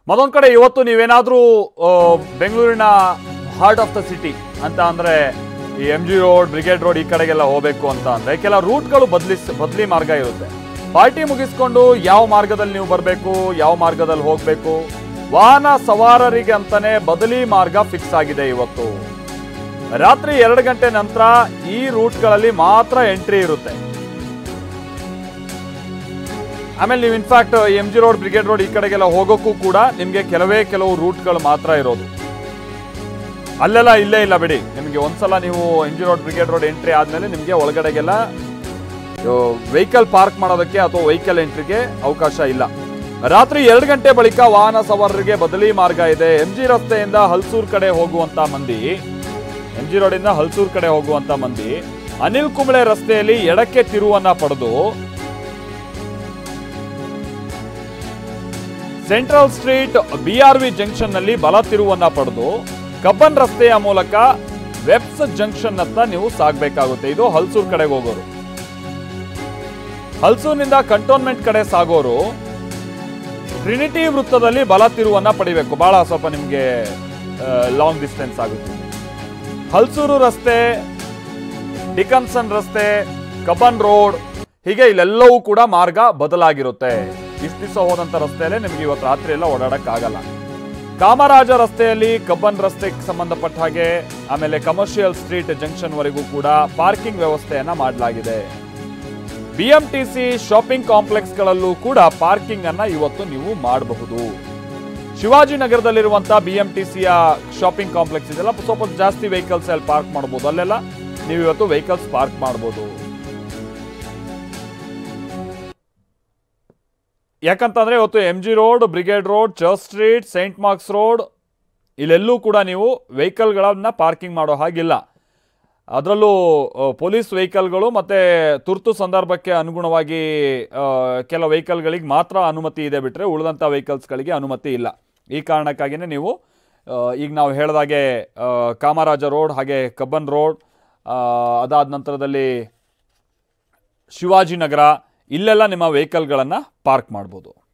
ಮತ್ತೊಂದು ಕಡೆ ಇವತ್ತು ನೀವೇನಾದರೂ ಬೆಂಗಳೂರಿನ ಹಾರ್ಟ್ ಆಫ್ ದ ಸಿಟಿ ಅಂತ ಅಂದರೆ ಈ M G road Brigade road ಈ ಕಡೆಗೆಲ್ಲ ಹೋಗಬೇಕು ಅಂತ ಅಂದರೆ ಕೆಲ ರೂಟ್ಗಳು ಬದಲಿಸ್ ಬದಲಿ ಮಾರ್ಗ ಇರುತ್ತೆ ಪಾರ್ಟಿ ಮುಗಿಸ್ಕೊಂಡು ಯಾವ ಮಾರ್ಗದಲ್ಲಿ ನೀವು ಬರಬೇಕು ಯಾವ ಮಾರ್ಗದಲ್ಲಿ ಹೋಗಬೇಕು ವಾಹನ ಸವಾರರಿಗೆ ಅಂತಾನೆ ಬದಲಿ ಮಾರ್ಗ ಫಿಕ್ಸ್ ಆಗಿದೆ ಇವತ್ತು ರಾತ್ರಿ ಎರಡು ಗಂಟೆ ನಂತರ ಈ ರೂಟ್ಗಳಲ್ಲಿ ಮಾತ್ರ ಎಂಟ್ರಿ ಇರುತ್ತೆ ಆಮೇಲೆ ನೀವು in fact M G road Brigade road ಈ ಕಡೆಗೆಲ್ಲ ಹೋಗೋಕ್ಕೂ ಕೂಡ ನಿಮಗೆ ಕೆಲವೇ ಕೆಲವು ರೂಟ್ಗಳು ಮಾತ್ರ ಇರೋದು ಅಲ್ಲೆಲ್ಲ ಇಲ್ಲೇ ಇಲ್ಲ ಬಿಡಿ ನಿಮಗೆ ಒಂದ್ಸಲ ನೀವು M G road Brigade road entry ಆದ್ಮೇಲೆ ನಿಮಗೆ ಒಳಗಡೆಗೆಲ್ಲ ವೆಹಿಕಲ್ ಪಾರ್ಕ್ ಮಾಡೋದಕ್ಕೆ ಅಥವಾ ವೆಹಿಕಲ್ ಎಂಟ್ರಿಗೆ ಅವಕಾಶ ಇಲ್ಲ ರಾತ್ರಿ ಎರಡು ಗಂಟೆ ಬಳಿಕ ವಾಹನ ಸವಾರರಿಗೆ ಬದಲಿ ಮಾರ್ಗ ಇದೆ ಎಂ ಜಿ ರಸ್ತೆಯಿಂದ ಹಲ್ಸೂರ್ ಕಡೆ ಹೋಗುವಂತ ಮಂದಿ ಎಂ ಜಿ ರೋಡಿಂದ ಹಲ್ಸೂರ್ ಕಡೆ ಹೋಗುವಂತ ಮಂದಿ ಅನಿಲ್ ಕುಂಬ್ಳೆ ರಸ್ತೆಯಲ್ಲಿ ಎಡಕ್ಕೆ ತಿರುವನ್ನ ಪಡೆದು ಸೆಂಟ್ರಲ್ ಸ್ಟ್ರೀಟ್ ಬಿಆರ್ವಿ ಜಂಕ್ಷನ್ ನಲ್ಲಿ ಬಲ ತಿರುವನ್ನ ಪಡೆದು ಕಬ್ಬನ್ ರಸ್ತೆಯ ಮೂಲಕ ವೆಬ್ಸ್ ಜಂಕ್ಷನ್ ಹತ್ತ ನೀವು ಸಾಗಬೇಕಾಗುತ್ತೆ ಇದು ಹಲ್ಸೂರ್ ಕಡೆಗೆ ಹೋಗೋರು ಹಲ್ಸೂರ್ನಿಂದ ಕಂಟೋನ್ಮೆಂಟ್ ಕಡೆ ಸಾಗೋರು ಟ್ರಿನಿಟಿ ವೃತ್ತದಲ್ಲಿ ಬಲ ತಿರುವನ್ನ ಪಡಿಬೇಕು ಬಹಳ ಸ್ವಲ್ಪ ನಿಮಗೆ ಲಾಂಗ್ ಡಿಸ್ಟೆನ್ಸ್ ಆಗುತ್ತೆ ಹಲ್ಸೂರು ರಸ್ತೆ ಡಿಕನ್ಸನ್ ರಸ್ತೆ ಕಬ್ಬನ್ ರೋಡ್ ಹೀಗೆ ಇಲ್ಲೆಲ್ಲವೂ ಕೂಡ ಮಾರ್ಗ ಬದಲಾಗಿರುತ್ತೆ ಇಷ್ಟು ದಿವಸ ಹೋದಂತ ರಸ್ತೆಯಲ್ಲೇ ನಿಮಗೆ ಇವತ್ತು ರಾತ್ರಿ ಎಲ್ಲ ಓಡಾಡಕ್ ಆಗಲ್ಲ ಕಾಮರಾಜ ರಸ್ತೆಯಲ್ಲಿ ಕಬ್ಬನ್ ರಸ್ತೆಗೆ ಸಂಬಂಧಪಟ್ಟ ಹಾಗೆ ಆಮೇಲೆ ಕಮರ್ಷಿಯಲ್ ಸ್ಟ್ರೀಟ್ ಜಂಕ್ಷನ್ ವರೆಗೂ ಕೂಡ ಪಾರ್ಕಿಂಗ್ ವ್ಯವಸ್ಥೆಯನ್ನ ಮಾಡಲಾಗಿದೆ ಬಿಎಂಟಿಸಿ ಶಾಪಿಂಗ್ ಕಾಂಪ್ಲೆಕ್ಸ್ಗಳಲ್ಲೂ ಕೂಡ ಪಾರ್ಕಿಂಗ್ ಅನ್ನ ಇವತ್ತು ನೀವು ಮಾಡಬಹುದು ಶಿವಾಜಿನಗರದಲ್ಲಿರುವಂತಹ ಬಿಎಂಟಿಸಿಯ ಶಾಪಿಂಗ್ ಕಾಂಪ್ಲೆಕ್ಸ್ ಇದೆಲ್ಲ ಸ್ವಲ್ಪ ಜಾಸ್ತಿ ವೆಹಿಕಲ್ಸ್ ಅಲ್ಲಿ ಪಾರ್ಕ್ ಮಾಡಬಹುದು ಅಲ್ಲೆಲ್ಲ ನೀವು ಇವತ್ತು ವೆಹಿಕಲ್ಸ್ ಪಾರ್ಕ್ ಮಾಡಬಹುದು ಯಾಕಂತಂದ್ರೆ ಇವತ್ತು M G road Brigade road church street Saint Mark's road ಇಲ್ಲೆಲ್ಲೂ ಕೂಡ ನೀವು ವೆಹಿಕಲ್ಗಳನ್ನ ಪಾರ್ಕಿಂಗ್ ಮಾಡೋ ಹಾಗಿಲ್ಲ ಅದರಲ್ಲೂ ಪೊಲೀಸ್ ವೆಹಿಕಲ್ಗಳು ಮತ್ತು ತುರ್ತು ಸಂದರ್ಭಕ್ಕೆ ಅನುಗುಣವಾಗಿ ಆ, ಕೆಲ ವೆಹಿಕಲ್ಗಳಿಗೆ ಮಾತ್ರ ಅನುಮತಿ ಇದೆ ಬಿಟ್ಟರೆ ಉಳಿದಂಥ ವೆಹಿಕಲ್ಸ್ಗಳಿಗೆ ಅನುಮತಿ ಇಲ್ಲ ಈ ಕಾರಣಕ್ಕಾಗಿಯೇ ನೀವು ಆ, ಈಗ ನಾವು ಹೇಳಿದಾಗೆ ಆ, ಕಾಮರಾಜ ರೋಡ್ ಹಾಗೆ ಕಬ್ಬನ್ ರೋಡ್ ಆ, ಅದಾದ ನಂತರದಲ್ಲಿ ಶಿವಾಜಿನಗರ ಇಲ್ಲೆಲ್ಲ ನಿಮ್ಮ ವೆಹಿಕಲ್ಗಳನ್ನು ಪಾರ್ಕ್ ಮಾಡ್ಬೋದು